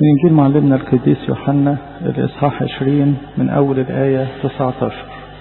من إنجيل معلمنا القديس يوحنا الإصحاح 20 من أول الآية 19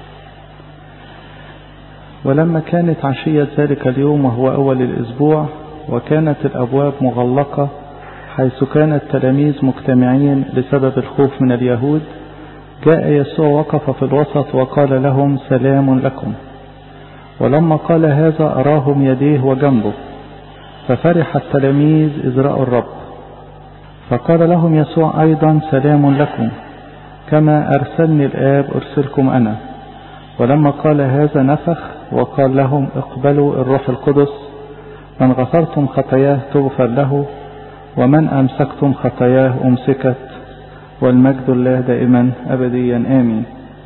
ولما كانت عشية ذلك اليوم وهو أول الأسبوع وكانت الأبواب مغلقة حيث كان التلاميذ مجتمعين بسبب الخوف من اليهود جاء يسوع وقف في الوسط وقال لهم سلام لكم ولما قال هذا أراهم يديه وجنبه ففرح التلاميذ إذ رأوا الرب فقال لهم يسوع أيضا سلام لكم كما أرسلني الآب أرسلكم أنا ولما قال هذا نفخ وقال لهم اقبلوا الروح القدس من غفرتم خطاياه تغفر له ومن أمسكتم خطاياه أمسكت والمجد الله دائما أبديا آمين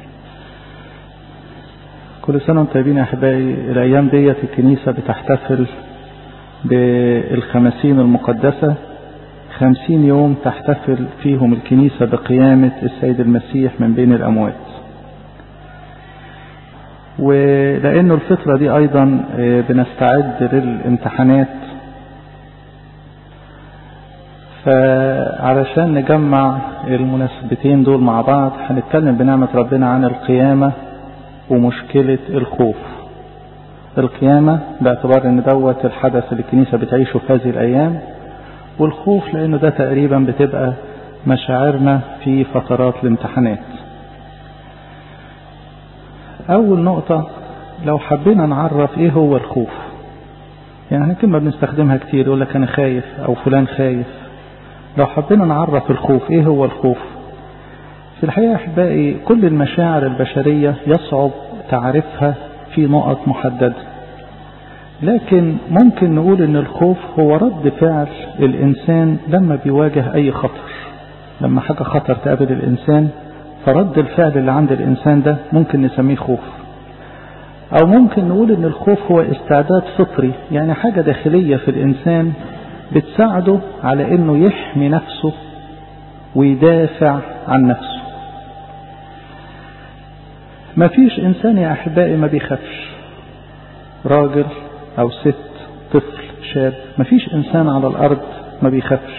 كل سنة وانتم طيبين يا أحبائي الأيام ديت الكنيسة بتحتفل بالخمسين المقدسة خمسين يوم تحتفل فيهم الكنيسة بقيامة السيد المسيح من بين الأموات ولأنه الفترة دي أيضا بنستعد للامتحانات فعلشان نجمع المناسبتين دول مع بعض هنتكلم بنعمة ربنا عن القيامة ومشكلة الخوف القيامة باعتبار ان دوت الحدث اللي الكنيسة بتعيشه في هذه الأيام والخوف لأنه ده تقريبا بتبقى مشاعرنا في فترات الامتحانات أول نقطة لو حبينا نعرف إيه هو الخوف يعني احنا كلمة بنستخدمها كتير يقول لك أنا خايف أو فلان خايف لو حبينا نعرف الخوف إيه هو الخوف في الحقيقة أحبائي كل المشاعر البشرية يصعب تعرفها في نقط محددة لكن ممكن نقول ان الخوف هو رد فعل الانسان لما بيواجه اي خطر لما حاجة خطر تقابل الانسان فرد الفعل اللي عند الانسان ده ممكن نسميه خوف او ممكن نقول ان الخوف هو استعداد فطري يعني حاجة داخلية في الانسان بتساعده على انه يحمي نفسه ويدافع عن نفسه مفيش انسان يا احبائي ما بيخافش راجل او ست طفل شاب مفيش انسان على الارض ما بيخافش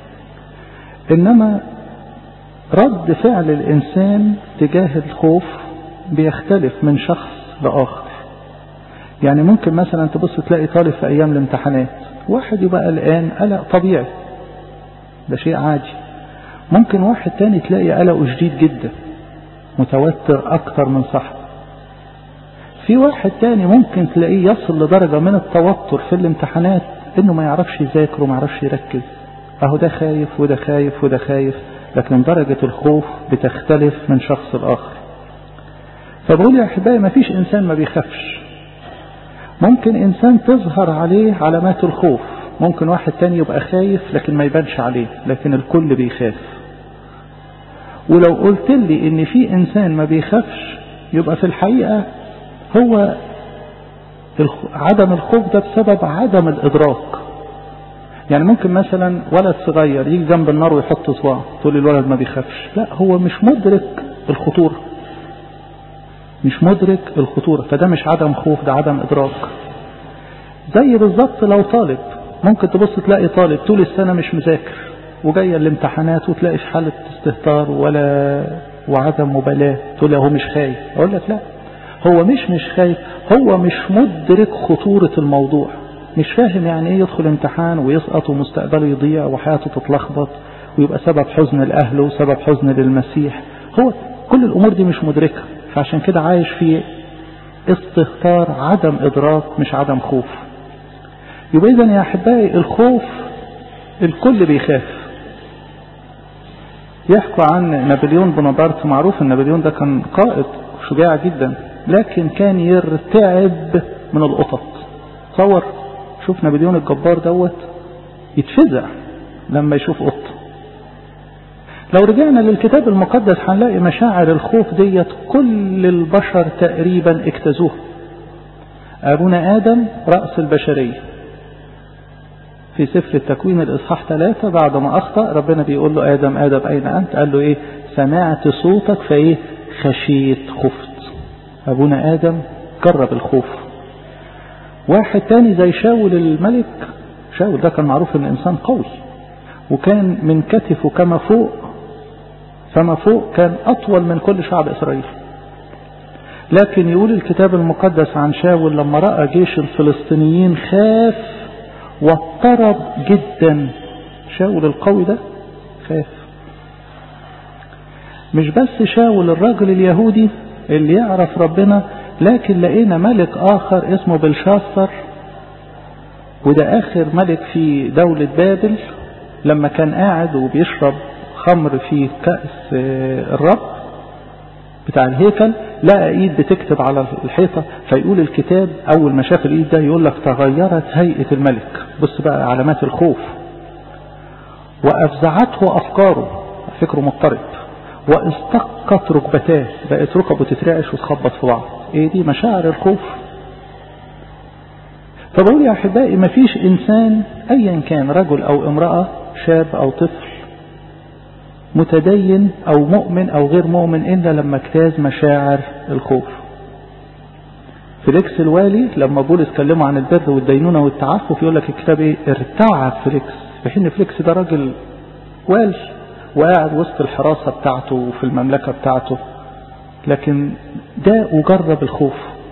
انما رد فعل الانسان تجاه الخوف بيختلف من شخص لاخر يعني ممكن مثلا تبص تلاقي طالب في ايام الامتحانات واحد يبقى قلقان قلق طبيعي ده شيء عادي ممكن واحد تاني تلاقي قلقه شديد جدا متوتر اكتر من صاحبه في واحد تاني ممكن تلاقيه يصل لدرجة من التوتر في الامتحانات انه ما يعرفش يذاكر وما يعرفش يركز اهو ده خايف وده خايف وده خايف لكن درجة الخوف بتختلف من شخص لآخر فبقول يا احبائي ما فيش انسان ما بيخافش ممكن انسان تظهر عليه علامات الخوف ممكن واحد تاني يبقى خايف لكن ما يبانش عليه لكن الكل بيخاف ولو قلت لي ان في انسان ما بيخافش يبقى في الحقيقة هو عدم الخوف ده بسبب عدم الإدراك يعني ممكن مثلا ولد صغير يجي جنب النار ويحط صباعه تقول لي الولد ما بيخافش لا هو مش مدرك الخطورة مش مدرك الخطورة فده مش عدم خوف ده عدم إدراك زي بالظبط لو طالب ممكن تبص تلاقي طالب طول السنة مش مذاكر وجاية الامتحانات وتلاقي في حالة استهتار ولا وعدم مبالاة تقول هو مش خايف أقول لك لا هو مش مش خايف هو مش مدرك خطورة الموضوع مش فاهم يعني ايه يدخل امتحان ويسقط ومستقبله يضيع وحياته تتلخبط ويبقى سبب حزن لأهله وسبب حزن للمسيح هو كل الأمور دي مش مدركة فعشان كده عايش في استهتار عدم إدراك مش عدم خوف يبقى إذا يا أحبائي الخوف الكل بيخاف يحكوا عن نابليون بونابرت معروف ان نابليون ده كان قائد شجاع جدا لكن كان يرتعب من القطط تصور شوف نابليون الجبار دوت يتفزع لما يشوف قطة لو رجعنا للكتاب المقدس هنلاقي مشاعر الخوف ديت كل البشر تقريبا اجتازوها أبونا آدم رأس البشرية في سفر التكوين الإصحاح ثلاثة بعد ما أخطأ ربنا بيقول له آدم آدم أين أنت قال له إيه سمعت صوتك فإيه خشيت خفت أبونا آدم جرب الخوف واحد تاني زي شاول الملك شاول ده كان معروف ان انسان قوي وكان من كتفه كما فوق فما فوق كان أطول من كل شعب إسرائيل لكن يقول الكتاب المقدس عن شاول لما رأى جيش الفلسطينيين خاف واضطرب جدا شاول القوي ده خاف مش بس شاول الراجل اليهودي اللي يعرف ربنا لكن لقينا ملك آخر اسمه بلشاصر وده آخر ملك في دولة بابل لما كان قاعد وبيشرب خمر في كأس الرب بتاع الهيكل لقى ايد بتكتب على الحيطة فيقول الكتاب اول ما شاف الايد ده يقول لك تغيرت هيئة الملك بص بقى علامات الخوف وافزعته افكاره فكره مضطرب واستقت ركبتاه بقت ركبه تترعش وتخبط في بعض ايه دي مشاعر الخوف فبقول يا احبائي مفيش انسان ايا كان رجل او امرأة شاب او طفل متدين او مؤمن او غير مؤمن الا لما اجتاز مشاعر الخوف فيليكس الوالي لما بولس كلمه عن البر والدينونة والتعفف يقول لك الكتاب ايه ارتعب فيليكس في حين فيليكس ده راجل والي وقاعد وسط الحراسة بتاعته وفي المملكة بتاعته لكن ده وجرب الخوف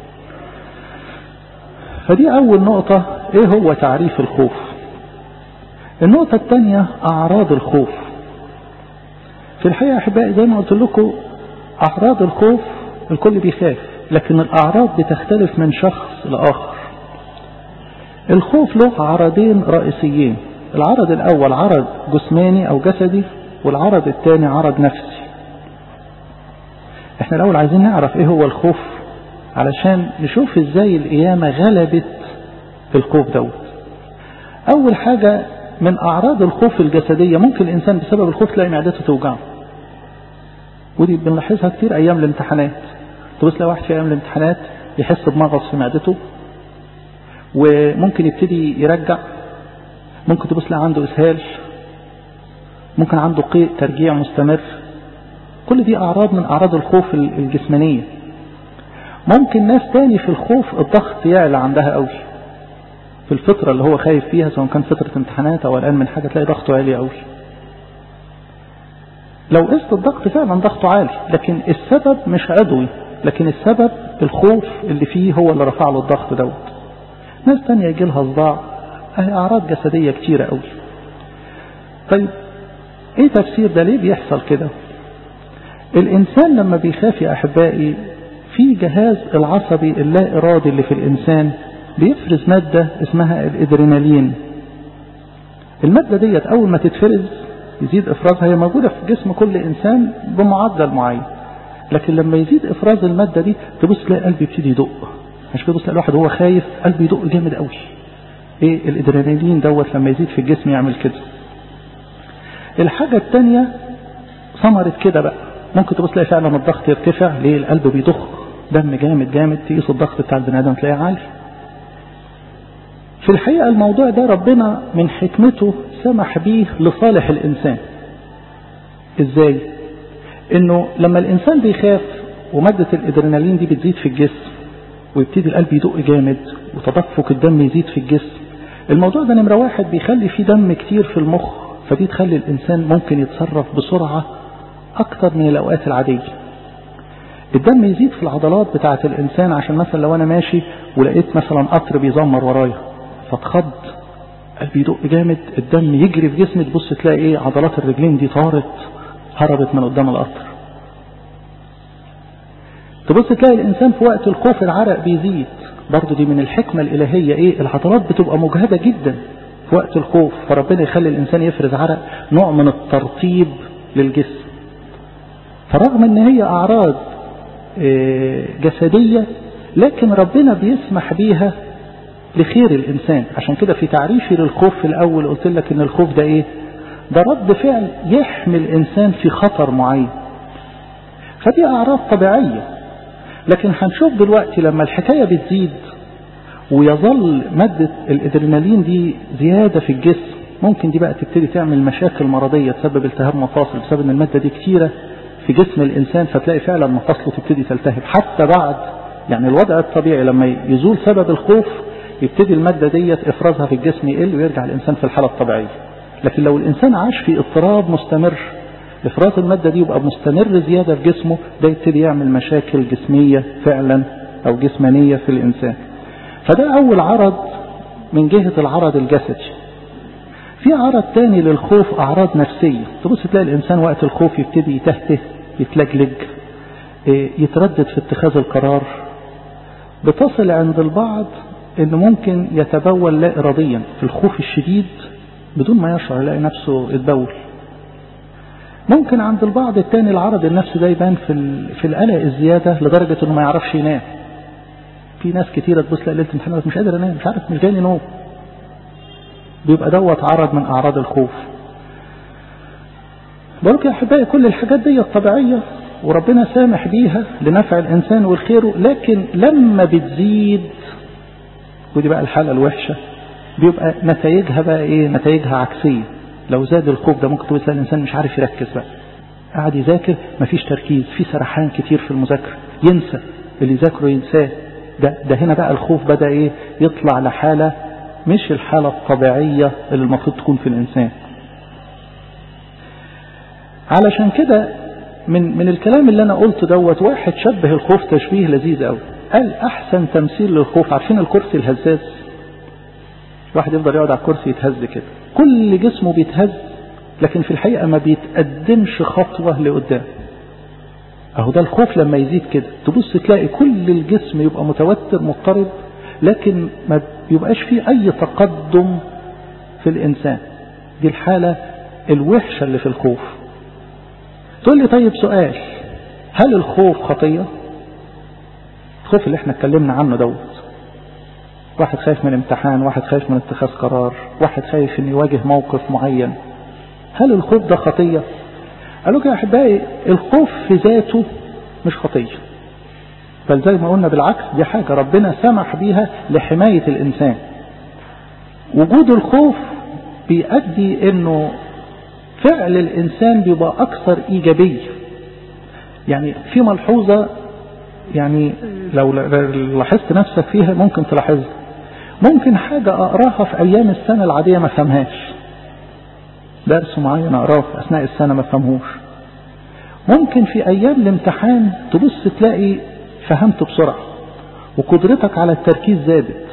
فدي أول نقطة إيه هو تعريف الخوف النقطة الثانية أعراض الخوف في الحقيقة أحبائي زي ما قلت لكم أعراض الخوف الكل بيخاف لكن الأعراض بتختلف من شخص لآخر الخوف له عرضين رئيسيين العرض الأول عرض جسماني أو جسدي والعرض الثاني عرض نفسي احنا الأول عايزين نعرف ايه هو الخوف علشان نشوف ازاي القيامة غلبت الخوف دوت أول حاجة من أعراض الخوف الجسدية ممكن الإنسان بسبب الخوف تلاقي معدته توجعه ودي بنلاحظها كتير أيام الامتحانات تبص لو واحد في أيام الامتحانات يحس بمغص في معدته وممكن يبتدي يرجع ممكن تبص له عنده إسهال ممكن عنده قيء ترجيع مستمر كل دي أعراض من أعراض الخوف الجسمانية ممكن ناس تاني في الخوف الضغط يعلى عندها قوي في الفترة اللي هو خايف فيها سواء كان فترة امتحانات أو الآن من حاجة تلاقي ضغطه عالي قوي لو قست الضغط فعلا ضغطه عالي لكن السبب مش عضوي لكن السبب الخوف اللي فيه هو اللي رفع له الضغط دوت ناس تانية يجي لها صداع أعراض جسدية كتيرة قوي طيب ايه تفسير ده ليه بيحصل كده الانسان لما بيخاف يا احبائي في جهاز العصبي اللا ارادي اللي في الانسان بيفرز مادة اسمها الادرينالين المادة ديت اول ما تتفرز يزيد افرازها هي موجودة في جسم كل انسان بمعدل معين لكن لما يزيد افراز المادة دي تبص تلاقي قلبي يبتدي يدق مش كده بص الواحد وهو خايف قلبه يدق جامد قوي ايه الادرينالين دوت لما يزيد في الجسم يعمل كده الحاجة التانية ثمرة كده بقى ممكن تبص تلاقي فعلا الضغط يرتفع ليه القلب بيضخ دم جامد جامد تقيس الضغط بتاع البني ادم تلاقيه عالي في الحقيقة الموضوع ده ربنا من حكمته سمح بيه لصالح الإنسان ازاي انه لما الإنسان بيخاف ومادة الإدرينالين دي بتزيد في الجسم ويبتدي القلب يدق جامد وتدفق الدم يزيد في الجسم الموضوع ده نمرة واحد بيخلي فيه دم كتير في المخ فدي تخلي الإنسان ممكن يتصرف بسرعة أكتر من الأوقات العادية الدم يزيد في العضلات بتاعة الإنسان عشان مثلا لو أنا ماشي ولقيت مثلا قطر بيزمر ورايا فاتخض قلبي يدق جامد الدم يجري في جسمي تبص تلاقي ايه عضلات الرجلين دي طارت هربت من قدام القطر تبص تلاقي الإنسان في وقت الخوف العرق بيزيد برضه دي من الحكمة الإلهية ايه العضلات بتبقى مجهدة جدا في وقت الخوف فربنا يخلي الإنسان يفرز عرق نوع من الترطيب للجسم فرغم ان هي أعراض جسدية لكن ربنا بيسمح بيها لخير الإنسان عشان كده في تعريفي للخوف في الأول قلت لك ان الخوف ده ايه ده رد فعل يحمي الإنسان في خطر معين فدي أعراض طبيعية لكن هنشوف دلوقتي لما الحكاية بتزيد ويظل مادة الادرينالين دي زيادة في الجسم ممكن دي بقى تبتدي تعمل مشاكل مرضية تسبب التهاب مفاصل بسبب ان المادة دي كتيرة في جسم الانسان فتلاقي فعلا مفاصله تبتدي تلتهب حتى بعد يعني الوضع الطبيعي لما يزول سبب الخوف يبتدي المادة ديت افرازها في الجسم يقل ويرجع الانسان في الحالة الطبيعية لكن لو الإنسان عاش في اضطراب مستمر إفراط المادة دي يبقى مستمر زيادة في جسمه ده يبتدي يعمل مشاكل جسمية فعلا أو جسمانية في الإنسان فده أول عرض من جهة العرض الجسدي في عرض تاني للخوف أعراض نفسية تبص تلاقي الإنسان وقت الخوف يبتدي يتهته يتلجلج يتردد في اتخاذ القرار بتصل عند البعض ان ممكن يتبول لا اراديا في الخوف الشديد بدون ما يشعر يلاقي نفسه اتبول ممكن عند البعض التاني العرض النفسي ده يبان في في القلق الزياده لدرجه انه ما يعرفش ينام في ناس كتيره تبص لها ليله امتحانات مش قادر انام مش عارف مش جاي نوم بيبقى دوت عرض من اعراض الخوف بقولك يا احبائي كل الحاجات دي طبيعيه وربنا سامح بيها لنفع الانسان والخير لكن لما بتزيد ودي بقى الحاله الوحشه بيبقى نتائجها بقى ايه نتائجها عكسيه لو زاد الخوف ده ممكن تقول الانسان مش عارف يركز بقى قاعد يذاكر مفيش تركيز في سرحان كتير في المذاكره ينسى اللي يذاكره ينساه ده ده هنا بقى الخوف بدا ايه يطلع لحاله مش الحاله الطبيعيه اللي المفروض تكون في الانسان علشان كده من من الكلام اللي انا قلته دوت واحد شبه الخوف تشبيه لذيذ قوي قال احسن تمثيل للخوف عارفين الكرسي الهزاز واحد يفضل يقعد على الكرسي يتهز كده كل جسمه بيتهز لكن في الحقيقه ما بيتقدمش خطوه لقدام اهو ده الخوف لما يزيد كده تبص تلاقي كل الجسم يبقى متوتر مضطرب لكن ما بيبقاش فيه اي تقدم في الانسان دي الحاله الوحشه اللي في الخوف تقول لي طيب سؤال هل الخوف خطيه الخوف اللي احنا اتكلمنا عنه دوت واحد خايف من امتحان واحد خايف من اتخاذ قرار واحد خايف ان يواجه موقف معين هل الخوف ده خطية قالوا يا احبائي الخوف في ذاته مش خطية بل زي ما قلنا بالعكس دي حاجة ربنا سمح بيها لحماية الانسان وجود الخوف بيؤدي انه فعل الانسان بيبقى اكثر ايجابية يعني في ملحوظة يعني لو لاحظت نفسك فيها ممكن تلاحظها ممكن حاجة أقراها في أيام السنة العادية ما فهمهاش درس معين أقراه في أثناء السنة ما فهمهوش ممكن في أيام الامتحان تبص تلاقي فهمت بسرعة وقدرتك على التركيز زادت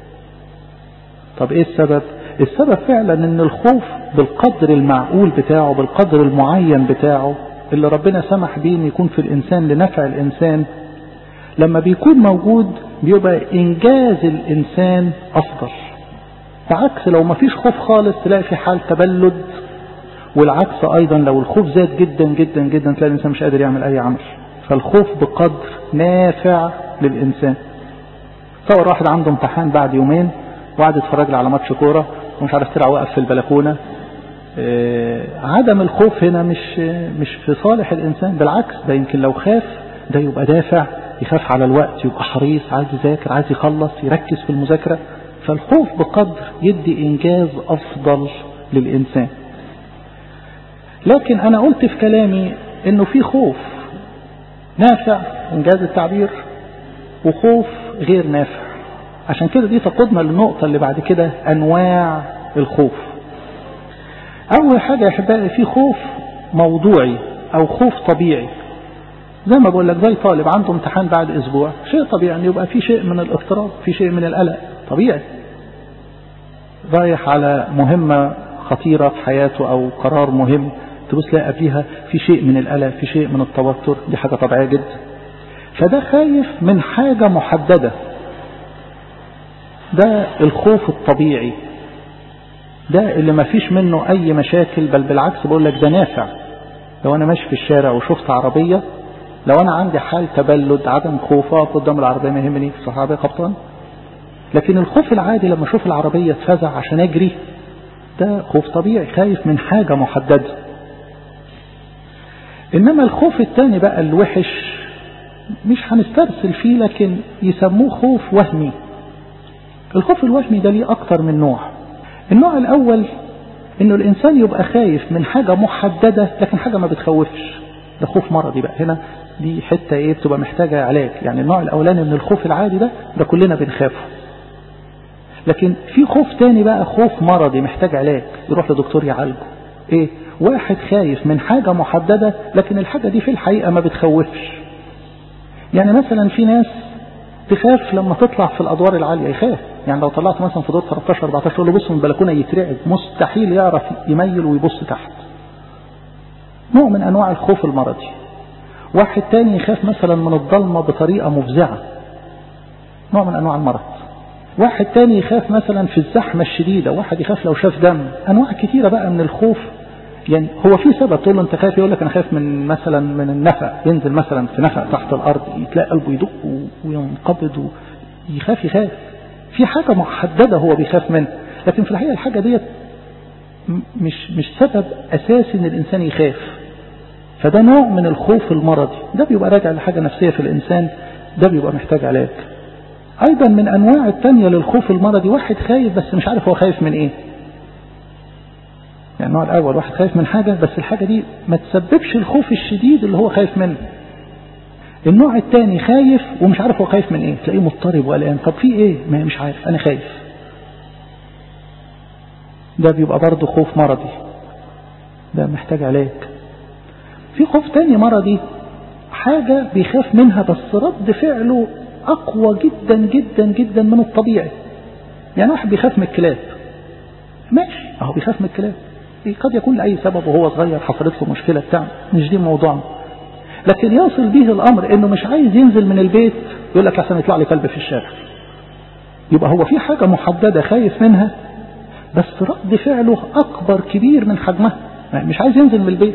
طب ايه السبب السبب فعلا ان الخوف بالقدر المعقول بتاعه بالقدر المعين بتاعه اللي ربنا سمح بيه ان يكون في الانسان لنفع الانسان لما بيكون موجود بيبقى انجاز الانسان افضل بعكس لو ما فيش خوف خالص تلاقي في حال تبلد والعكس ايضا لو الخوف زاد جدا جدا جدا تلاقي الانسان مش قادر يعمل اي عمل فالخوف بقدر نافع للانسان تصور واحد عنده امتحان بعد يومين وقعد يتفرج على ماتش كوره ومش عارف تلعب واقف في البلكونه آه عدم الخوف هنا مش مش في صالح الانسان بالعكس ده يمكن لو خاف ده يبقى دافع يخاف على الوقت يبقى حريص عايز يذاكر عايز يخلص يركز في المذاكره فالخوف بقدر يدي انجاز افضل للانسان لكن انا قلت في كلامي انه في خوف نافع انجاز التعبير وخوف غير نافع عشان كده دي تقودنا للنقطة اللي بعد كده أنواع الخوف أول حاجة يا أحبائي في خوف موضوعي أو خوف طبيعي زي ما بقول لك زي طالب عنده امتحان بعد أسبوع شيء طبيعي أن يبقى في شيء من الاضطراب في شيء من القلق طبيعي رايح على مهمة خطيرة في حياته أو قرار مهم تبص تلاقي قبليها في شيء من القلق في شيء من التوتر دي حاجة طبيعية جدا فده خايف من حاجة محددة ده الخوف الطبيعي ده اللي ما فيش منه اي مشاكل بل بالعكس بقول لك ده نافع لو انا ماشي في الشارع وشفت عربية لو انا عندي حال تبلد عدم خوف اقف قدام العربية ما يهمني في صحابي قبطان لكن الخوف العادي لما اشوف العربية اتفزع عشان اجري ده خوف طبيعي خايف من حاجة محددة انما الخوف التاني بقى الوحش مش هنسترسل فيه لكن يسموه خوف وهمي الخوف الوهمي ده ليه أكتر من نوع النوع الأول إنه الإنسان يبقى خايف من حاجة محددة لكن حاجة ما بتخوفش ده خوف مرضي بقى هنا دي حتة إيه بتبقى محتاجة علاج يعني النوع الأولاني من الخوف العادي ده ده كلنا بنخافه لكن في خوف تاني بقى خوف مرضي محتاج علاج يروح لدكتور يعالجه ايه واحد خايف من حاجة محددة لكن الحاجة دي في الحقيقة ما بتخوفش يعني مثلا في ناس تخاف لما تطلع في الادوار العالية يخاف يعني لو طلعت مثلا في دور 13 14 يقول له بص من البلكونه يترعب مستحيل يعرف يميل ويبص تحت نوع من انواع الخوف المرضي واحد تاني يخاف مثلا من الضلمة بطريقة مفزعة نوع من انواع المرض واحد تاني يخاف مثلا في الزحمة الشديدة واحد يخاف لو شاف دم انواع كتيرة بقى من الخوف يعني هو في سبب تقول له انت خايف يقول لك انا خايف من مثلا من النفق ينزل مثلا في نفق تحت الارض تلاقي قلبه يدق وينقبض ويخاف يخاف في حاجة محددة هو بيخاف منها لكن في الحقيقة الحاجة ديت مش مش سبب أساسي إن الإنسان يخاف فده نوع من الخوف المرضي ده بيبقى راجع لحاجة نفسية في الإنسان ده بيبقى محتاج علاج أيضا من أنواع التانية للخوف المرضي واحد خايف بس مش عارف هو خايف من إيه يعني النوع الأول واحد خايف من حاجة بس الحاجة دي ما تسببش الخوف الشديد اللي هو خايف منه النوع الثاني خايف ومش عارف هو خايف من ايه تلاقيه مضطرب وقلقان طب في ايه ما مش عارف انا خايف ده بيبقى برضه خوف مرضي ده محتاج علاج في خوف تاني مرضي حاجة بيخاف منها بس رد فعله أقوى جدا جدا جدا من الطبيعي يعني واحد بيخاف من الكلاب ماشي أهو بيخاف من الكلاب قد يكون لأي سبب وهو صغير حصلت له مشكلة بتاع مش دي موضوعنا لكن يصل به الأمر إنه مش عايز ينزل من البيت يقول لك عشان يطلع لي كلب في الشارع يبقى هو في حاجة محددة خايف منها بس رد فعله أكبر كبير من حجمها يعني مش عايز ينزل من البيت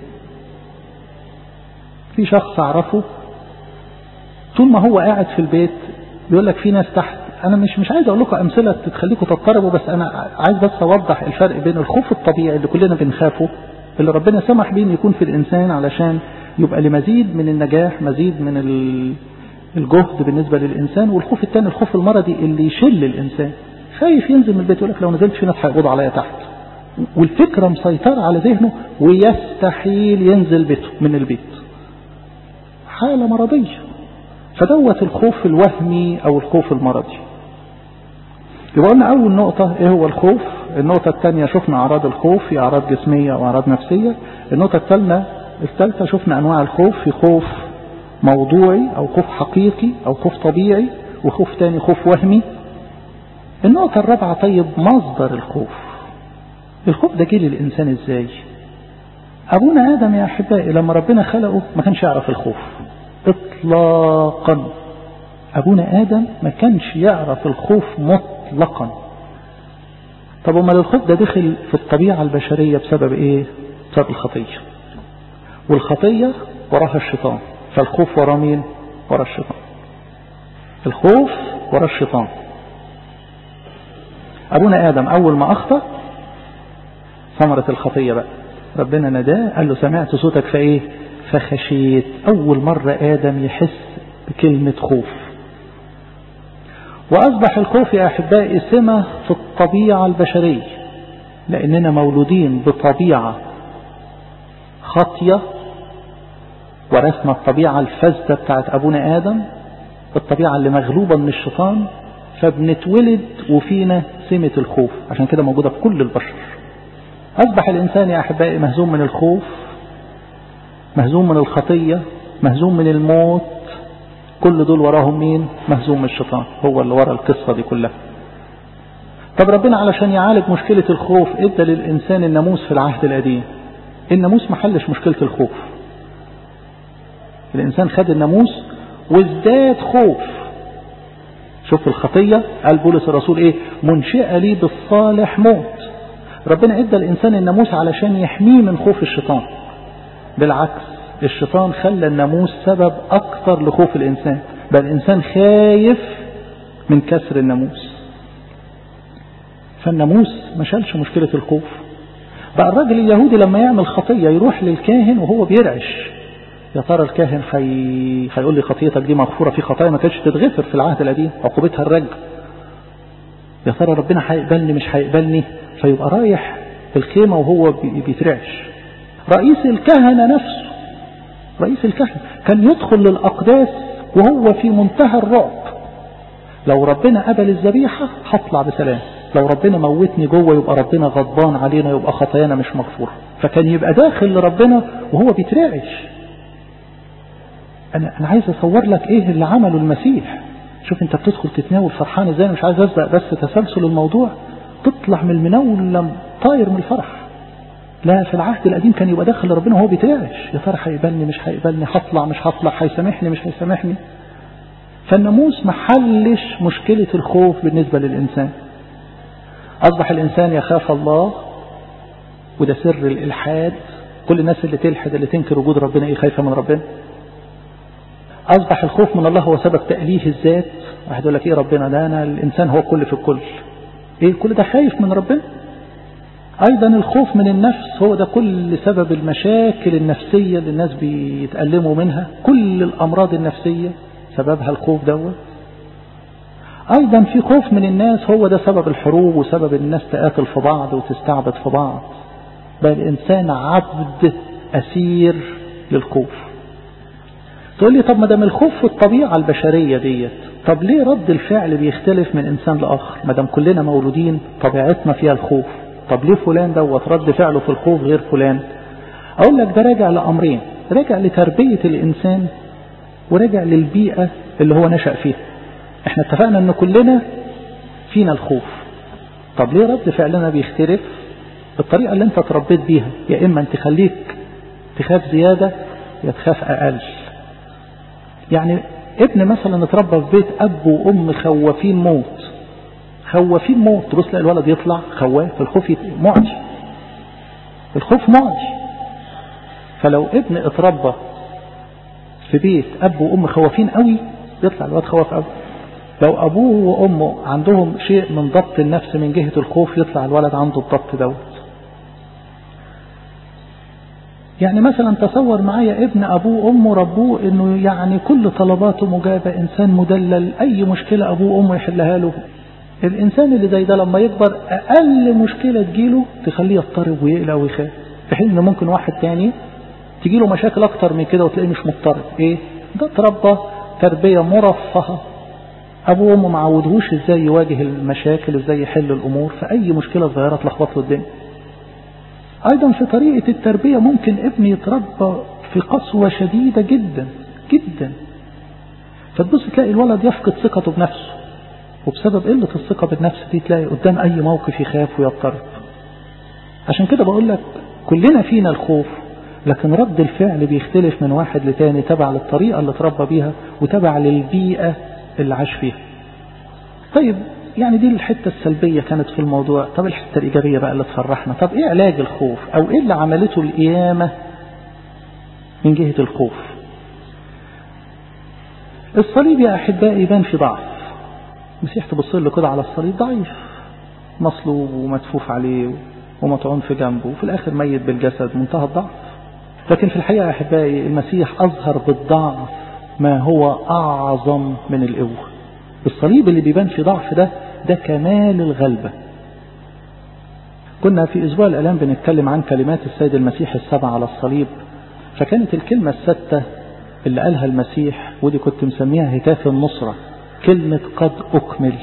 في شخص أعرفه طول ما هو قاعد في البيت بيقول لك في ناس تحت أنا مش مش عايز أقول لكم أمثلة تخليكم تضطربوا بس أنا عايز بس أوضح الفرق بين الخوف الطبيعي اللي كلنا بنخافه اللي ربنا سمح بيه إنه يكون في الإنسان علشان يبقى لمزيد من النجاح مزيد من الجهد بالنسبة للإنسان والخوف الثاني الخوف المرضي اللي يشل الإنسان خايف ينزل من البيت يقول لك لو نزلت في ناس هيقبضوا عليا تحت والفكرة مسيطرة على ذهنه ويستحيل ينزل بيته من البيت حالة مرضية فدوت الخوف الوهمي أو الخوف المرضي يبقى قلنا أول نقطة إيه هو الخوف النقطة الثانية شفنا أعراض الخوف في أعراض جسمية وأعراض نفسية النقطة الثالثة الثالثة شفنا أنواع الخوف في خوف موضوعي أو خوف حقيقي أو خوف طبيعي وخوف تاني خوف وهمي النقطة الرابعة طيب مصدر الخوف الخوف ده جه للإنسان إزاي أبونا آدم يا أحبائي لما ربنا خلقه ما كانش يعرف الخوف إطلاقا أبونا آدم ما كانش يعرف الخوف مطلقا طب امال الخوف ده دخل في الطبيعة البشرية بسبب إيه بسبب الخطية والخطية وراها الشيطان فالخوف ورا مين ورا الشيطان الخوف ورا الشيطان أبونا آدم أول ما أخطأ ثمرة الخطية بقى ربنا نداه قال له سمعت صوتك فإيه فخشيت أول مرة آدم يحس بكلمة خوف وأصبح الخوف يا أحبائي سمة في الطبيعة البشرية لأننا مولودين بطبيعة خاطية ورثنا الطبيعة الفاسدة بتاعت أبونا آدم الطبيعة اللي مغلوبة من الشيطان فبنتولد وفينا سمة الخوف عشان كده موجودة في كل البشر أصبح الإنسان يا أحبائي مهزوم من الخوف مهزوم من الخطية مهزوم من الموت كل دول وراهم مين مهزوم من الشيطان هو اللي ورا القصة دي كلها طب ربنا علشان يعالج مشكلة الخوف ادى للإنسان الناموس في العهد القديم الناموس ما حلش مشكلة الخوف الإنسان خد الناموس وازداد خوف شوف الخطية قال بولس الرسول ايه منشئة لي بالصالح موت ربنا ادى الإنسان الناموس علشان يحميه من خوف الشيطان بالعكس الشيطان خلى الناموس سبب أكثر لخوف الإنسان بل الإنسان خايف من كسر الناموس فالناموس ما شالش مشكلة الخوف بقى الراجل اليهودي لما يعمل خطية يروح للكاهن وهو بيرعش يا ترى الكاهن حي... هيقول لي خطيتك دي مغفورة في خطايا ما كانتش تتغفر في العهد القديم عقوبتها الرجم يا ترى ربنا هيقبلني مش هيقبلني فيبقى رايح في الخيمة وهو بيترعش رئيس الكهنة نفسه رئيس الكهنة كان يدخل للأقداس وهو في منتهى الرعب لو ربنا قبل الذبيحة هطلع بسلام لو ربنا موتني جوه يبقى ربنا غضبان علينا يبقى خطايانا مش مغفورة فكان يبقى داخل لربنا وهو بيترعش انا انا عايز اصور لك ايه اللي عمله المسيح شوف انت بتدخل تتناول فرحان ازاي مش عايز اسبق بس تسلسل الموضوع تطلع من المناول طاير من الفرح لا في العهد القديم كان يبقى داخل لربنا وهو بيترعش يا ترى هيقبلني مش هيقبلني هطلع مش هطلع هيسامحني مش هيسامحني فالناموس ما حلش مشكلة الخوف بالنسبة للإنسان أصبح الإنسان يخاف الله وده سر الإلحاد كل الناس اللي تلحد اللي تنكر وجود ربنا إيه خايفة من ربنا أصبح الخوف من الله هو سبب تأليه الذات واحد يقول لك إيه ربنا ده أنا الإنسان هو كل في الكل إيه كل ده خايف من ربنا أيضا الخوف من النفس هو ده كل سبب المشاكل النفسية اللي الناس بيتألموا منها كل الأمراض النفسية سببها الخوف دوت أيضا في خوف من الناس هو ده سبب الحروب وسبب الناس تقاتل في بعض وتستعبد في بعض بل الإنسان عبد أسير للخوف تقول لي طب ما دام الخوف في الطبيعة البشرية ديت طب ليه رد الفعل بيختلف من إنسان لآخر ما دام كلنا مولودين طبيعتنا فيها الخوف طب ليه فلان دوت رد فعله في الخوف غير فلان أقول لك ده راجع لأمرين راجع لتربية الإنسان وراجع للبيئة اللي هو نشأ فيها احنا اتفقنا ان كلنا فينا الخوف طب ليه رد فعلنا بيختلف الطريقة اللي انت اتربيت بيها يا اما انت خليك تخاف زيادة يا تخاف اقل يعني ابن مثلا اتربى في بيت اب وام خوافين موت خوافين موت تبص تلاقي الولد يطلع خواف الخوف معدي الخوف معدي فلو ابن اتربى في بيت اب وام خوافين قوي يطلع الواد خواف قوي لو ابوه وامه عندهم شيء من ضبط النفس من جهة الخوف يطلع الولد عنده الضبط دوت يعني مثلا تصور معايا ابن ابوه وامه ربوه انه يعني كل طلباته مجابة انسان مدلل اي مشكلة ابوه وامه يحلها له الانسان اللي زي ده لما يكبر اقل مشكلة تجيله تخليه يضطرب ويقلق ويخاف في حين ان ممكن واحد تاني تجيله مشاكل اكتر من كده وتلاقيه مش مضطرب ايه ده اتربى تربية مرفهة ابوه وامه ما عودهوش ازاي يواجه المشاكل ازاي يحل الامور فاي مشكلة صغيرة تلخبط له الدنيا ايضا في طريقة التربية ممكن ابن يتربى في قسوة شديدة جدا جدا فتبص تلاقي الولد يفقد ثقته بنفسه وبسبب قلة الثقة بالنفس دي تلاقي قدام اي موقف يخاف ويضطرب عشان كده بقول لك كلنا فينا الخوف لكن رد الفعل بيختلف من واحد لتاني تبع للطريقة اللي اتربى بيها وتبع للبيئة اللي عاش فيها طيب يعني دي الحتة السلبية كانت في الموضوع طب الحتة الإيجابية بقى اللي تفرحنا طب إيه علاج الخوف أو إيه اللي عملته القيامة من جهة الخوف الصليب يا أحبائي يبان في ضعف المسيح تبص له كده على الصليب ضعيف مصلوب ومدفوف عليه ومطعون في جنبه وفي الآخر ميت بالجسد منتهى الضعف لكن في الحقيقة يا أحبائي المسيح أظهر بالضعف ما هو أعظم من القوة الصليب اللي بيبان في ضعف ده ده كمال الغلبة كنا في أسبوع الألام بنتكلم عن كلمات السيد المسيح السبع على الصليب فكانت الكلمة الستة اللي قالها المسيح ودي كنت مسميها هتاف النصرة كلمة قد أكمل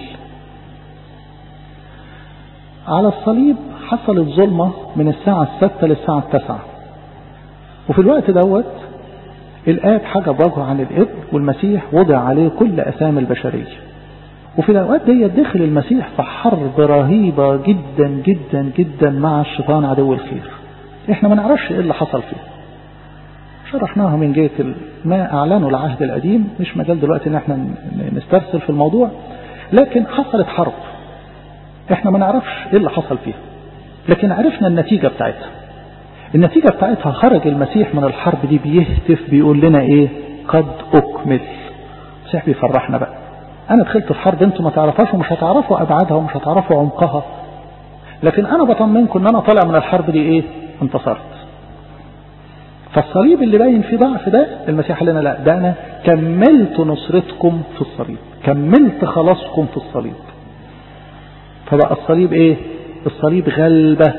على الصليب حصلت ظلمة من الساعة الستة للساعة التسعة وفي الوقت دوت الآب حجب وجهه عن الابن والمسيح وضع عليه كل أسام البشرية وفي الأوقات دي دخل المسيح في حرب رهيبة جدا جدا جدا مع الشيطان عدو الخير احنا ما نعرفش ايه اللي حصل فيه شرحناها من جهة ما أعلنه العهد القديم مش مجال دلوقتي ان احنا نسترسل في الموضوع لكن حصلت حرب احنا ما نعرفش ايه اللي حصل فيها لكن عرفنا النتيجة بتاعتها النتيجة بتاعتها خرج المسيح من الحرب دي بيهتف بيقول لنا ايه قد اكمل المسيح بيفرحنا بقى انا دخلت في حرب انتم ما تعرفوش ومش هتعرفوا ابعادها ومش هتعرفوا عمقها لكن انا بطمنكم ان انا طالع من الحرب دي ايه انتصرت فالصليب اللي باين فيه ضعف ده المسيح قال لنا لا ده انا كملت نصرتكم في الصليب كملت خلاصكم في الصليب فبقى الصليب ايه الصليب غلبة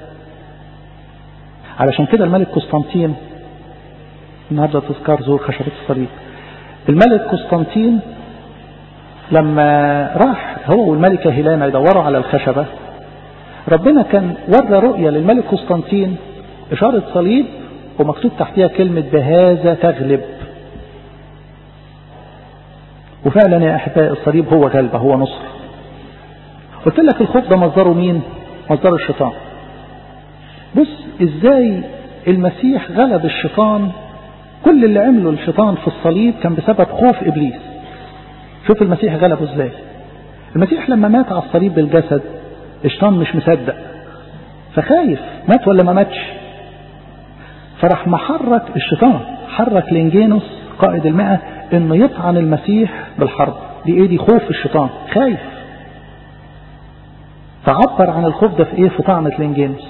علشان كده الملك قسطنطين النهارده تذكار زور خشبة الصليب الملك قسطنطين لما راح هو والملكة هيلانا يدوروا على الخشبة ربنا كان ورى رؤية للملك قسطنطين إشارة صليب ومكتوب تحتها كلمة بهذا تغلب وفعلا يا أحبائي الصليب هو غلبة هو نصر قلت لك الخوف ده مصدره مين مصدر الشيطان بص ازاي المسيح غلب الشيطان كل اللي عمله الشيطان في الصليب كان بسبب خوف ابليس شوف المسيح غلبه ازاي المسيح لما مات على الصليب بالجسد الشيطان مش مصدق فخايف مات ولا ما ماتش فراح محرك الشيطان حرك لينجينوس قائد المئة انه يطعن المسيح بالحرب دي ايه دي خوف الشيطان خايف فعبر عن الخوف ده في ايه في طعنة لينجينوس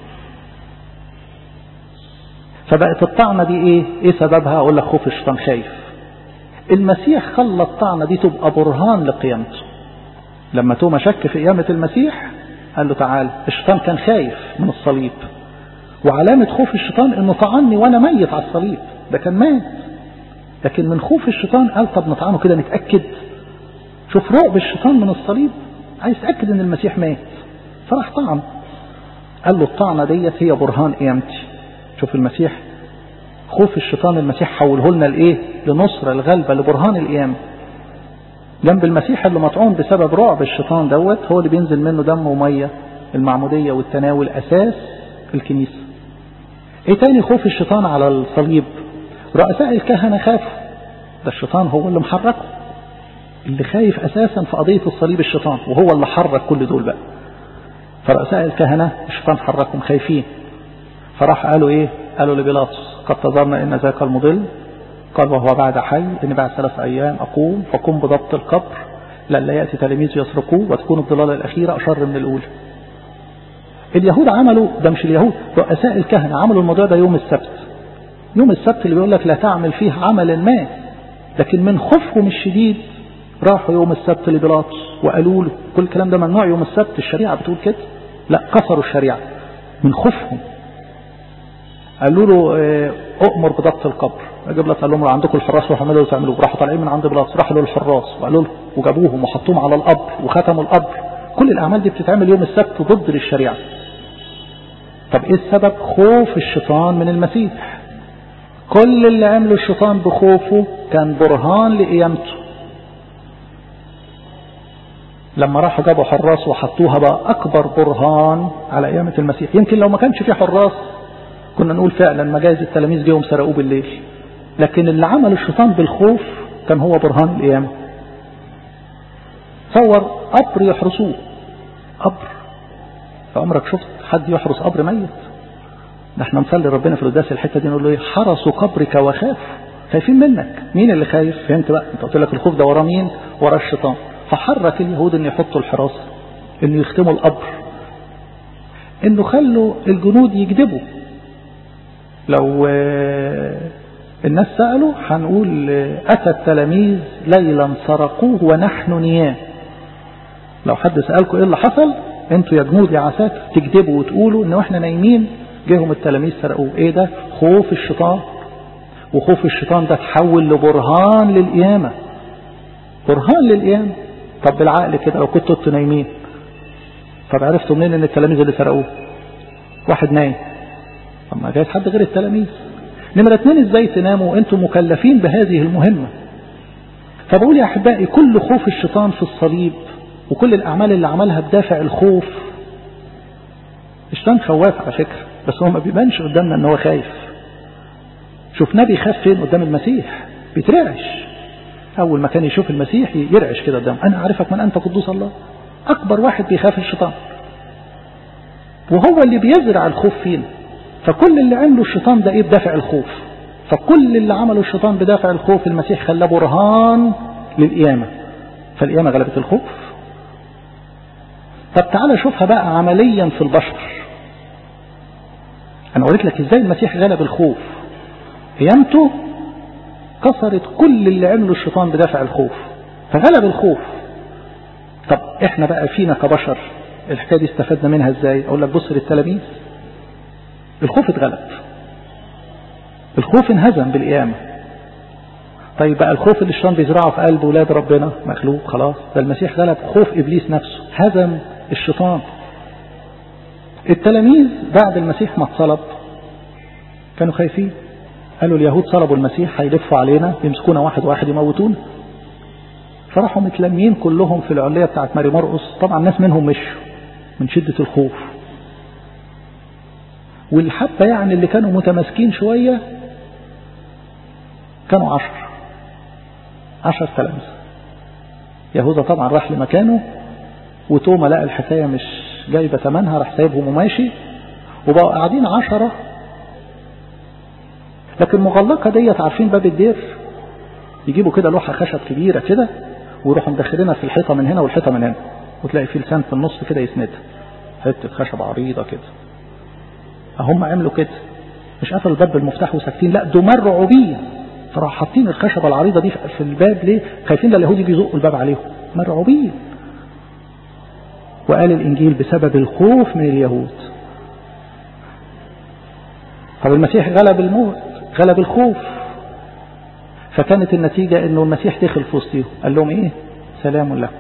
فبقت الطعنة دي ايه ايه سببها اقول لك خوف الشيطان خايف المسيح خلى الطعنة دي تبقى برهان لقيامته لما توما شك في قيامة المسيح قال له تعالى الشيطان كان خايف من الصليب وعلامة خوف الشيطان انه طعني وانا ميت على الصليب ده كان مات لكن من خوف الشيطان قال طب نطعنه كده نتأكد شوف رعب الشيطان من الصليب عايز يتأكد ان المسيح مات فراح طعن قال له الطعنة ديت هي برهان قيامتي شوف المسيح خوف الشيطان المسيح حوله لنا لايه لنصرة الغلبة لبرهان القيامة جنب المسيح اللي مطعون بسبب رعب الشيطان دوت هو اللي بينزل منه دم ومية المعمودية والتناول أساس الكنيسة ايه تاني خوف الشيطان على الصليب رؤساء الكهنة خافوا ده الشيطان هو اللي محركه اللي خايف أساسا في قضية الصليب الشيطان وهو اللي حرك كل دول بقى فرؤساء الكهنة الشيطان حركهم خايفين فراح قالوا ايه قالوا لبيلاطس قد تظن ان ذاك المضل قال وهو بعد حي ان بعد ثلاث ايام اقوم فقم بضبط القبر لئلا ياتي تلاميذ يسرقوه وتكون الضلاله الاخيره اشر من الاولى اليهود عملوا ده مش اليهود رؤساء الكهنه عملوا الموضوع ده يوم السبت يوم السبت اللي بيقول لك لا تعمل فيه عمل ما لكن من خوفهم الشديد راحوا يوم السبت لبيلاطس وقالوا له كل الكلام ده ممنوع يوم السبت الشريعه بتقول كده لا كسروا الشريعه من خوفهم قالوا له اؤمر بضبط القبر اجيب لك قال لهم عندكم الحراس روحوا اعملوا تعملوا راحوا طالعين من عند بلاطس راحوا للحراس وقالوا له وجابوهم وحطوهم على القبر وختموا القبر كل الاعمال دي بتتعمل يوم السبت ضد للشريعه طب ايه السبب خوف الشيطان من المسيح كل اللي عمله الشيطان بخوفه كان برهان لقيامته لما راحوا جابوا حراس وحطوها بقى اكبر برهان على قيامه المسيح يمكن لو ما كانش في حراس كنا نقول فعلا مجاز التلاميذ جيهم سرقوه بالليل لكن اللي عمل الشيطان بالخوف كان هو برهان القيامة تصور قبر يحرسوه قبر فعمرك شفت حد يحرس قبر ميت ده احنا نصلي ربنا في القداس الحته دي نقول له ايه حرسوا قبرك وخاف خايفين منك مين اللي خايف فهمت بقى انت قلت لك الخوف ده وراه مين وراه الشيطان فحرك اليهود ان يحطوا الحراسه انه يختموا القبر انه خلوا الجنود يكذبوا لو الناس سألوا هنقول أتى التلاميذ ليلا سرقوه ونحن نيام لو حد سألكم إيه اللي حصل أنتوا يا جنود يا عساكر تكذبوا وتقولوا إن إحنا نايمين جيهم التلاميذ سرقوه إيه ده خوف الشيطان وخوف الشيطان ده تحول لبرهان للقيامة برهان للقيامة طب بالعقل كده لو كنتوا انتوا نايمين طب عرفتوا منين ان التلاميذ اللي سرقوه واحد نايم طب ما جايز حد غير التلاميذ نمرة اتنين ازاي تناموا وانتم مكلفين بهذه المهمة فبقول يا احبائي كل خوف الشيطان في الصليب وكل الاعمال اللي عملها بدافع الخوف الشيطان خواف على فكرة بس هو ما بيبانش قدامنا ان هو خايف شوف نبي خاف فين قدام المسيح بيترعش اول ما كان يشوف المسيح يرعش كده قدامه انا عارفك من انت قدوس الله اكبر واحد بيخاف الشيطان وهو اللي بيزرع الخوف فينا فكل اللي عمله الشيطان ده ايه بدافع الخوف فكل اللي عمله الشيطان بدافع الخوف المسيح خلاه برهان للقيامة فالقيامة غلبت الخوف طب تعالى شوفها بقى عمليا في البشر انا قلت لك ازاي المسيح غلب الخوف قيامته كسرت كل اللي عمله الشيطان بدافع الخوف فغلب الخوف طب احنا بقى فينا كبشر الحكايه دي استفدنا منها ازاي اقول لك بص للتلاميذ الخوف اتغلب الخوف انهزم بالقيامة طيب بقى الخوف اللي الشيطان بيزرعه في قلب ولاد ربنا مخلوق خلاص ده المسيح غلب خوف ابليس نفسه هزم الشيطان التلاميذ بعد المسيح ما اتصلب كانوا خايفين قالوا اليهود صلبوا المسيح هيلفوا علينا يمسكونا واحد واحد يموتونا فراحوا متلمين كلهم في العلية بتاعت ماري مرقص طبعا ناس منهم مشوا من شدة الخوف والحبة يعني اللي كانوا متماسكين شوية كانوا عشر عشر تلامذة يهوذا طبعا راح لمكانه وتوما لقى الحكاية مش جايبة ثمنها راح سايبهم وماشي وبقوا قاعدين عشرة لكن مغلقة ديت عارفين باب الدير يجيبوا كده لوحة خشب كبيرة كده ويروحوا مدخلينها في الحيطة من هنا والحيطة من هنا وتلاقي في لسان في النص كده يسندها حتة خشب عريضة كده هم عملوا كده مش قفلوا الباب بالمفتاح وساكتين لا دول مرعوبين فراحوا حاطين الخشبة العريضة دي في الباب ليه خايفين ده اليهود يجي يزقوا الباب عليهم مرعوبين وقال الإنجيل بسبب الخوف من اليهود طب المسيح غلب الموت غلب الخوف فكانت النتيجة انه المسيح دخل في وسطهم قال لهم ايه سلام لكم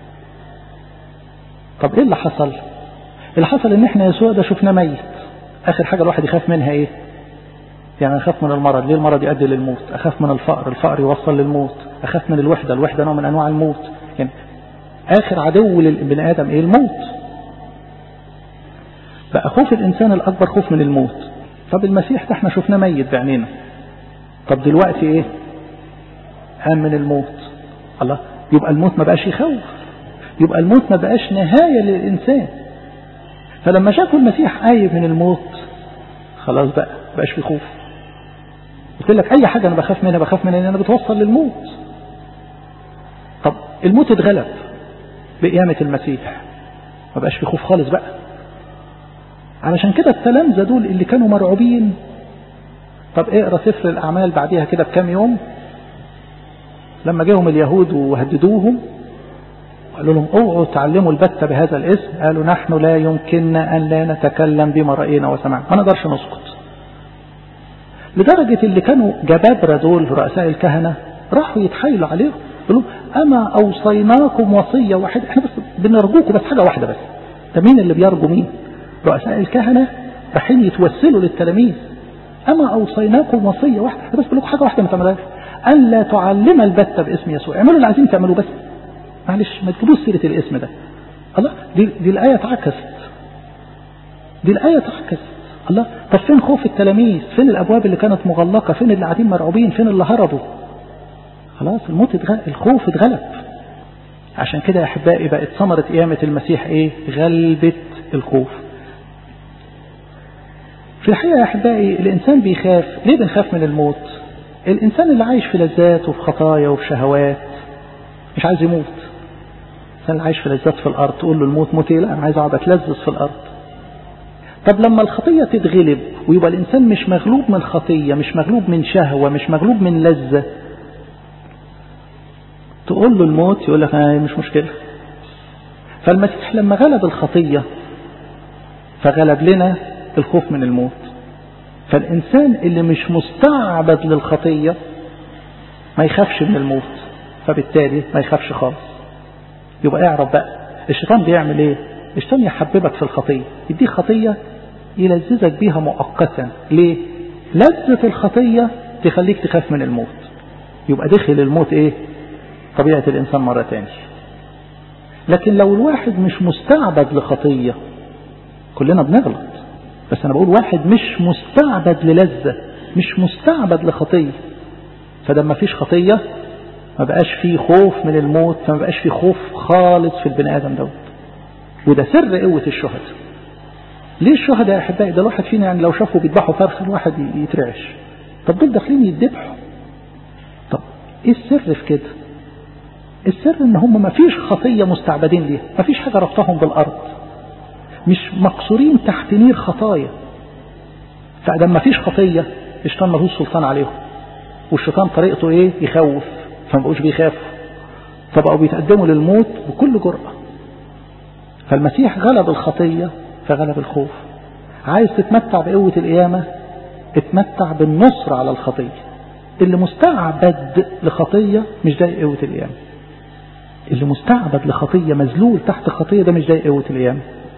طب ايه اللي حصل اللي حصل ان احنا يسوع ده شفنا ميت اخر حاجة الواحد يخاف منها ايه يعني اخاف من المرض ليه المرض يؤدي للموت اخاف من الفقر الفقر يوصل للموت اخاف من الوحدة الوحدة نوع من انواع الموت يعني اخر عدو للبني ادم ايه الموت بقى خوف الانسان الاكبر خوف من الموت طب المسيح ده احنا شفناه ميت بعينينا طب دلوقتي ايه قام من الموت الله يبقى الموت ما بقاش يخوف يبقى الموت ما بقاش نهاية للإنسان فلما شافوا المسيح قايم من الموت خلاص بقى بقاش في خوف قلت لك أي حاجة أنا بخاف منها بخاف منها إن أنا بتوصل للموت طب الموت اتغلب بقيامة المسيح ما بقاش في خوف خالص بقى علشان كده التلامذة دول اللي كانوا مرعوبين طب اقرا سفر الأعمال بعديها كده بكام يوم لما جاهم اليهود وهددوهم قالوا لهم اوعوا تعلموا البتة بهذا الاسم قالوا نحن لا يمكننا أن لا نتكلم بما رأينا وسمعنا ما نقدرش نسكت لدرجة اللي كانوا جبابرة دول رؤساء الكهنة راحوا يتحايلوا عليهم يقولوا أما أوصيناكم وصية واحدة احنا بس بنرجوكم بس حاجة واحدة بس ده مين اللي بيرجو مين رؤساء الكهنة رايحين يتوسلوا للتلاميذ أما أوصيناكم وصية واحدة بس بقول لكم حاجة واحدة ما تعملهاش ألا تعلم البتة باسم يسوع اعملوا اللي عايزين تعملوه بس معلش ما تجيبوش سيرة الاسم ده الله دي, دي الآية اتعكست دي الآية اتعكست الله طب فين خوف التلاميذ فين الأبواب اللي كانت مغلقة فين اللي قاعدين مرعوبين فين اللي هربوا خلاص الموت اتغلب الخوف اتغلب عشان كده يا أحبائي بقت ثمرة قيامة المسيح إيه غلبة الخوف في الحقيقة يا أحبائي الإنسان بيخاف ليه بنخاف من الموت الإنسان اللي عايش في لذات وفي خطايا وفي شهوات مش عايز يموت الإنسان اللي عايش في لذات في الأرض تقول له الموت موت لا أنا عايز أقعد أتلذذ في الأرض طب لما الخطية تتغلب ويبقى الإنسان مش مغلوب من خطية مش مغلوب من شهوة مش مغلوب من لذة تقول له الموت يقول لك آه مش مشكلة فالمسيح لما غلب الخطية فغلب لنا الخوف من الموت فالإنسان اللي مش مستعبد للخطية ما يخافش من الموت فبالتالي ما يخافش خالص يبقى اعرف بقى الشيطان بيعمل ايه الشيطان يحببك في الخطية يديك خطية يلذذك بيها مؤقتا ليه لذة الخطية تخليك تخاف من الموت يبقى دخل الموت ايه طبيعة الإنسان مرة تاني لكن لو الواحد مش مستعبد لخطية كلنا بنغلط بس أنا بقول واحد مش مستعبد للذة مش مستعبد لخطية فده ما فيش خطية ما بقاش فيه خوف من الموت فما بقاش فيه خوف خالص في البني آدم دوت وده سر قوة الشهداء ليه الشهداء يا أحبائي ده الواحد فينا يعني لو شافوا بيذبحوا فرخ الواحد يترعش طب دول داخلين يذبحوا طب ايه السر في كده السر ان هم ما فيش خطية مستعبدين ليها ما فيش حاجة ربطهم بالارض مش مقصورين تحت نير خطايا فادام ما فيش خطية الشيطان ملوش سلطان عليهم والشيطان طريقته ايه يخوف فما بقوش بيخافوا فبقوا بيتقدموا للموت بكل جرأة فالمسيح غلب الخطية فغلب الخوف عايز تتمتع بقوة القيامة اتمتع بالنصر على الخطية اللي مستعبد لخطية مش ده قوة القيامة اللي مستعبد لخطية مذلول تحت خطية ده مش ده قوة القيامة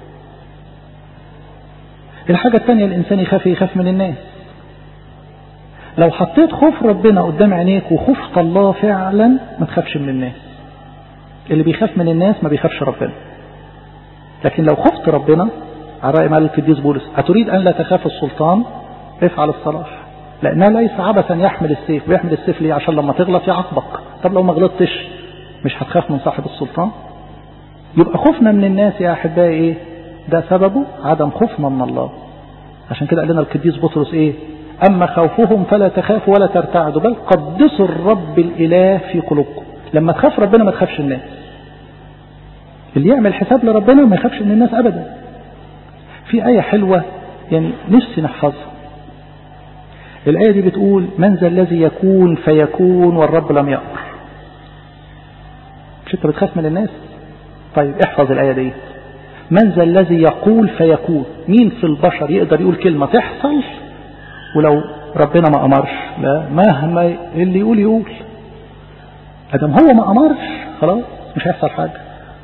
الحاجة الثانية الإنسان يخاف يخاف من الناس لو حطيت خوف ربنا قدام عينيك وخفت الله فعلا ما تخافش من الناس اللي بيخاف من الناس ما بيخافش ربنا لكن لو خفت ربنا على رأي مال القديس بولس أتريد أن لا تخاف السلطان افعل الصلاح لأنها ليس عبثا يحمل السيف ويحمل السيف ليه عشان لما تغلط يعاقبك طب لو ما غلطتش مش هتخاف من صاحب السلطان يبقى خوفنا من الناس يا أحبائي إيه ده سببه عدم خوفنا من الله عشان كده قال لنا القديس بطرس إيه أما خوفهم فلا تخافوا ولا ترتعدوا بل قدسوا الرب الإله في قلوبكم لما تخاف ربنا ما تخافش الناس اللي يعمل حساب لربنا ما يخافش من الناس أبدا في آية حلوة يعني نفسي نحفظها الآية دي بتقول من ذا الذي يكون فيكون والرب لم يأمر مش انت بتخاف من الناس طيب احفظ الآية دي من ذا الذي يقول فيكون مين في البشر يقدر يقول كلمة تحصل ولو ربنا ما أمرش لا مهما اللي يقول يقول أدم هو ما أمرش خلاص مش هيحصل حاجة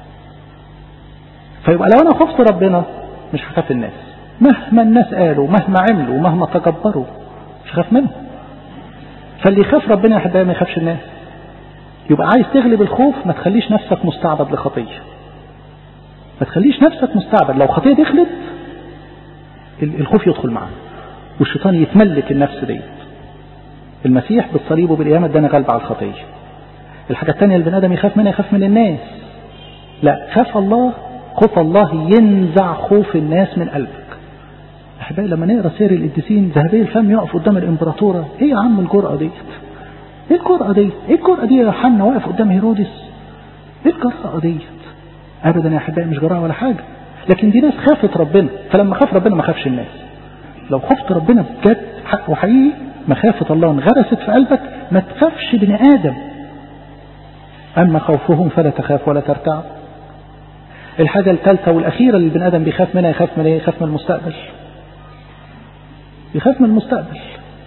فيبقى لو أنا خفت ربنا مش هخاف الناس مهما الناس قالوا مهما عملوا مهما تجبروا مش هخاف منهم فاللي يخاف ربنا يا حبايبي ما يخافش الناس يبقى عايز تغلب الخوف ما تخليش نفسك مستعبد لخطية ما تخليش نفسك مستعبد لو خطية دخلت الخوف يدخل معاه والشيطان يتملك النفس ديت المسيح بالصليب وبالقيامة ادانا غلب على الخطية الحاجة الثانية اللي البني آدم يخاف منها يخاف من الناس لا خاف الله خوف الله ينزع خوف الناس من قلبك أحبائي لما نقرا سير القديسين ذهبي الفم يقف قدام الإمبراطورة إيه يا عم الجرأة ديت إيه الجرأة ديت إيه الجرأة دي يا يوحنا واقف قدام هيرودس إيه الجرأة ديت أبدا يا أحبائي مش جرأة ولا حاجة لكن دي ناس خافت ربنا فلما خاف ربنا ما خافش الناس لو خفت ربنا بجد حق وحقيقي مخافة الله انغرست في قلبك ما تخافش بني آدم أما خوفهم فلا تخاف ولا ترتعب الحاجة الثالثة والأخيرة اللي البني آدم بيخاف منها يخاف من إيه؟ يخاف من المستقبل يخاف من المستقبل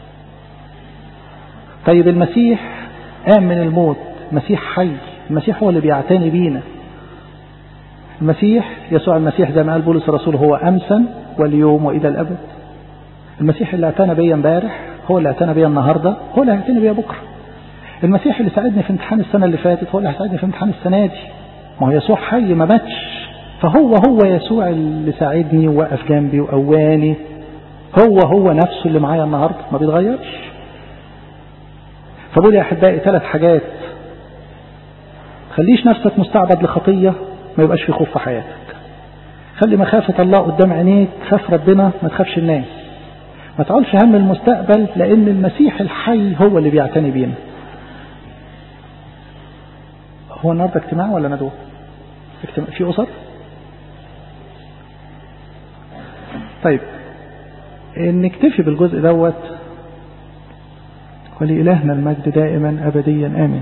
طيب المسيح قام من الموت مسيح حي المسيح هو اللي بيعتني بينا المسيح يسوع المسيح زي ما قال بولس الرسول هو أمسا واليوم وإلى الأبد المسيح اللي اعتنى بيا امبارح هو اللي اعتنى بيا النهارده هو اللي هيعتني بيا بكره المسيح اللي ساعدني في امتحان السنه اللي فاتت هو اللي هيساعدني في امتحان السنه دي ما هو يسوع حي ما ماتش فهو هو يسوع اللي ساعدني ووقف جنبي وقواني هو هو نفسه اللي معايا النهارده ما بيتغيرش فبقول يا احبائي ثلاث حاجات خليش نفسك مستعبد لخطيه ما يبقاش في خوف في حياتك خلي مخافه الله قدام عينيك خاف ربنا ما تخافش الناس ما تعولش هم المستقبل لأن المسيح الحي هو اللي بيعتني بينا هو النهارده اجتماع ولا ندوة؟ اجتماع في أسر؟ طيب نكتفي بالجزء دوت ولإلهنا المجد دائما أبديا آمين